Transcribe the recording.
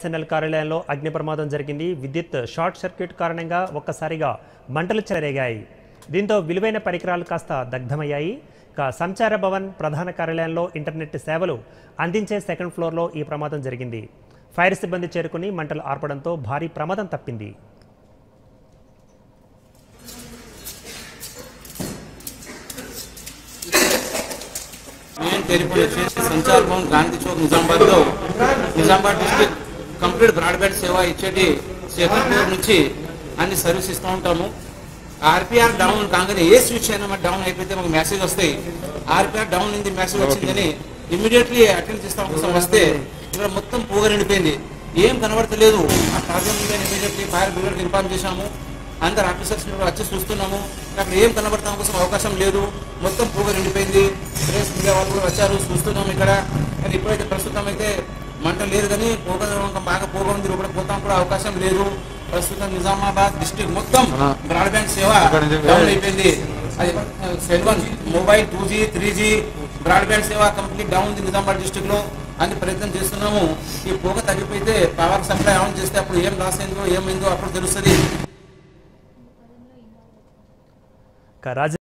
SNL కార్యాలయంలో అగ్ని ప్రమాదం జరిగింది విద్యుత్ షార్ట్ సర్క్యూట్ కారణంగా ఒక్కసారిగా మంటలు చెలరేగాయి దీంతో విలువైన పరికరాలు కాస్త దగ్ధమయ్యాయి ఇక సంచార భవన్ ప్రధాన కార్యాలయంలో ఇంటర్నెట్ సేవలు అందించే సెకండ్ ఫ్లోర్లో ఈ ప్రమాదం జరిగింది ఫైర్ సిబ్బంది చేరుకుని మంటలు ఆర్పడంతో భారీ ప్రమాదం తప్పింది మెయిన్ టెలిఫోన్ వచ్చేసి సంచార్ భవన్ గాంధీ చౌక్ నిజామాబాద్ లో నిజామాబాద్ డిస్ట్రిక్ట్ కంప్లీట్ బ్రాడ్బ్యాండ్ సేవ ఇచ్చేటి సెకండ్ ఫ్లోర్ నుంచి అన్ని సర్వీస్ ఇస్తూ ఉంటాము ఆర్పిఆర్ డౌన్ కాగానే ఏ స్విచ్ అయినా మాకు డౌన్ అయిపోతే మాకు మెసేజ్ వస్తాయి ఆర్పిఆర్ డౌన్ అయింది మెసేజ్ వచ్చిందని ఇమీడియట్లీ అటెండ్ చేస్తాం కోసం వస్తే ఇక్కడ మొత్తం పోగ నిండిపోయింది ఏం కనబడతలేదు ఆ ప్రాబ్లం ఉందని ఇమీడియట్లీ ఫైర్ బ్రిగేడ్కి ఇన్ఫార్మ్ చేశాము అందరు ఆఫీసర్స్ కూడా వచ్చి చూస్తున్నాము అక్కడ ఏం కనబడతాం కోసం అవకాశం లేదు మొత్తం పూగ నిండిపోయింది ప్రెస్ మీడియా వాళ్ళు కూడా వచ్చారు చూస్తున్నాము ఇక్కడ కానీ ఇప్పుడైతే ప్రస్తుతం అయితే మంట లేదు కానీ పోగ ఇంకా బాగా పోగ ఉంది లోపల పోతాం కూడా అవకాశం లేదు ప్రస్తుతం నిజామాబాద్ డిస్ట్రిక్ట్ మొత్తం బ్రాడ్బ్యాండ్ సేవ డౌన్ అయిపోయింది అది cell one mobile two G three G broadband సేవ కంప్లీట్ డౌన్ ఉంది నిజామాబాద్ డిస్ట్రిక్ట్ లో అన్ని ప్రయత్నం చేస్తున్నాము ఈ పోగ తగ్గిపోతే పవర్ సప్లై ఆన్ చేస్తే అప్పుడు ఏం లాస్ అయిందో ఏమైందో అప్పుడు తెలుస్తుంది ఇక రాజ